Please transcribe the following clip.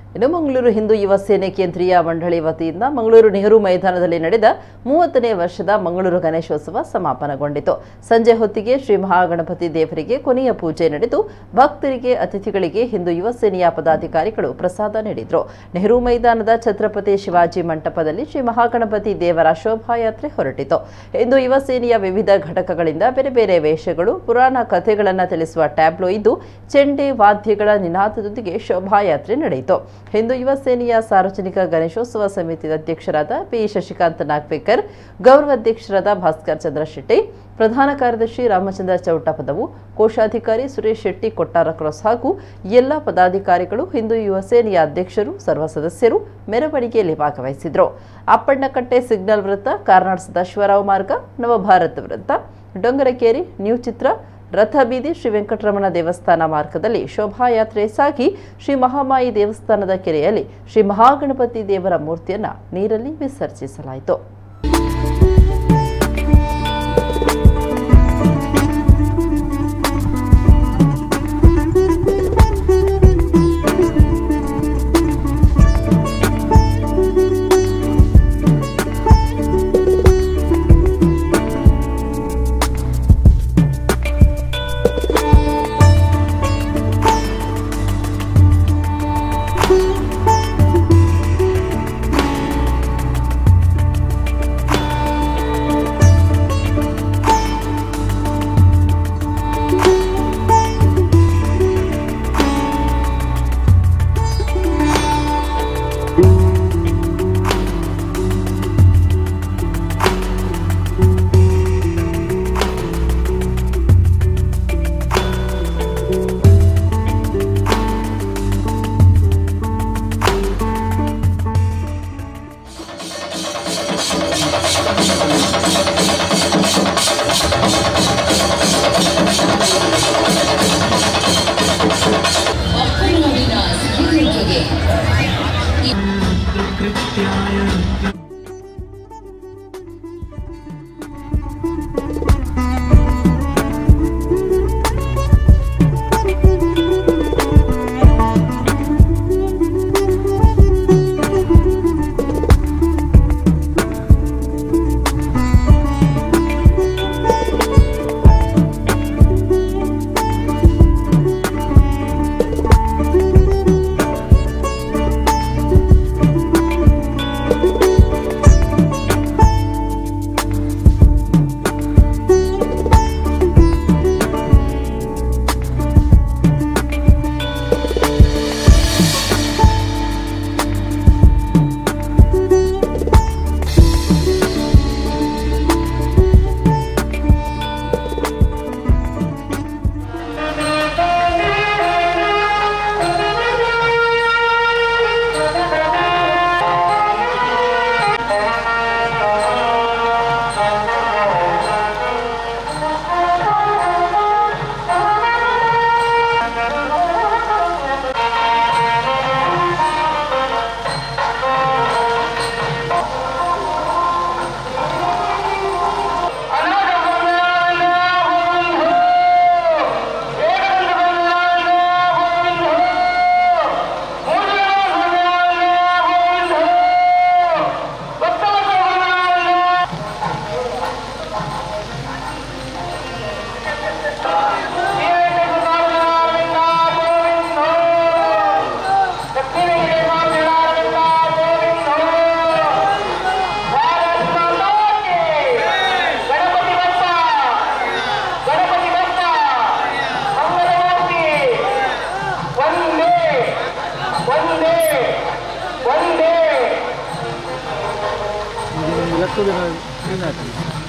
ಇನ್ನು ಮಂಗಳೂರು ಹಿಂದೂ ಯುವ ಸೇನೆ ಕೇಂದ್ರೀಯ ಮಂಡಳಿ ವತಿಯಿಂದ ಮಂಗಳೂರು ನೆಹರು ಮೈದಾನದಲ್ಲಿ ನಡೆದ ಮೂವತ್ತನೇ ವರ್ಷದ ಮಂಗಳೂರು ಗಣೇಶೋತ್ಸವ ಸಮಾಪನಗೊಂಡಿತು ಸಂಜೆ ಹೊತ್ತಿಗೆ ಶ್ರೀ ಮಹಾಗಣಪತಿ ದೇವರಿಗೆ ಕೊನೆಯ ಪೂಜೆ ನಡೆದು ಭಕ್ತರಿಗೆ ಅತಿಥಿಗಳಿಗೆ ಹಿಂದೂ ಯುವ ಸೇನೆಯ ಪದಾಧಿಕಾರಿಗಳು ಪ್ರಸಾದ ನೀಡಿದರು ನೆಹರು ಮೈದಾನದ ಛತ್ರಪತಿ ಶಿವಾಜಿ ಮಂಟಪದಲ್ಲಿ ಶ್ರೀ ಮಹಾಗಣಪತಿ ದೇವರ ಶೋಭಾಯಾತ್ರೆ ಹೊರಟಿತು ಹಿಂದೂ ಯುವ ಸೇನೆಯ ವಿವಿಧ ಘಟಕಗಳಿಂದ ಬೇರೆ ಬೇರೆ ವೇಷಗಳು ಪುರಾಣ ಕಥೆಗಳನ್ನು ತಿಳಿಸುವ ಟ್ಯಾಬ್ಲೋ ಇದ್ದು ಚೆಂಡೆ ವಾದ್ಯಗಳ ನಿನಾದದೊಂದಿಗೆ ಶೋಭಾಯಾತ್ರೆ ನಡೆಯಿತು ಹಿಂದೂ ಯುವ ಸೇನೆಯ ಸಾರ್ವಜನಿಕ ಗಣೇಶೋತ್ಸವ ಸಮಿತಿಯ ಅಧ್ಯಕ್ಷರಾದ ಪಿ ಶಶಿಕಾಂತ್ ನಾಗ್ಬೇಕರ್ ಗೌರವಾಧ್ಯಕ್ಷರಾದ ಭಾಸ್ಕರ್ ಚಂದ್ರ ಶೆಟ್ಟಿ ಪ್ರಧಾನ ಕಾರ್ಯದರ್ಶಿ ರಾಮಚಂದ್ರ ಚೌಟಪದವು ಕೋಶಾಧಿಕಾರಿ ಸುರೇಶ್ ಶೆಟ್ಟಿ ಕೊಟ್ಟಾರ ಕ್ರಾಸ್ ಹಾಗೂ ಎಲ್ಲ ಪದಾಧಿಕಾರಿಗಳು ಹಿಂದೂ ಯುವ ಸೇನೆಯ ಅಧ್ಯಕ್ಷರು ಸರ್ವ ಸದಸ್ಯರು ಮೆರವಣಿಗೆಯಲ್ಲಿ ಭಾಗವಹಿಸಿದ್ರು ಅಪ್ಪಣ್ಣಕಟ್ಟೆ ಸಿಗ್ನಲ್ ವೃತ್ತ ಕಾರ್ನಾಡ್ ಸದಾಶಿವರಾವ್ ಮಾರ್ಗ ನವಭಾರತ್ ವೃತ್ತ ಡೊಂಗರಕೇರಿ ನ್ಯೂ ಚಿತ್ರ ರಥಬೀದಿ ಶ್ರೀ ವೆಂಕಟರಮಣ ದೇವಸ್ಥಾನ ಮಾರ್ಗದಲ್ಲಿ ಶೋಭಾಯಾತ್ರೆ ಸಾಗಿ ಶ್ರೀ ಮಹಾಮಾಯಿ ದೇವಸ್ಥಾನದ ಕೆರೆಯಲ್ಲಿ ಶ್ರೀ ಮಹಾಗಣಪತಿ ದೇವರ ಮೂರ್ತಿಯನ್ನ ನೀರಲ್ಲಿ ವಿಸರ್ಜಿಸಲಾಯಿತು ಒಕ್ಕಲಿಗರ ಸಿಹಿರುಚಿಗೆ ಗಣಪತಿ ಬಪ್ಪ ಗಣಪತಿ ಬಪ್ಪ ಮಂಗಳಮೂರ್ತಿ ಒಂದೇ ಒಂದೇ ಒಂದೇ ಇವತ್ತು ದಿನ ಕ್ಲೀನ್ ಆಗ್ತದೆ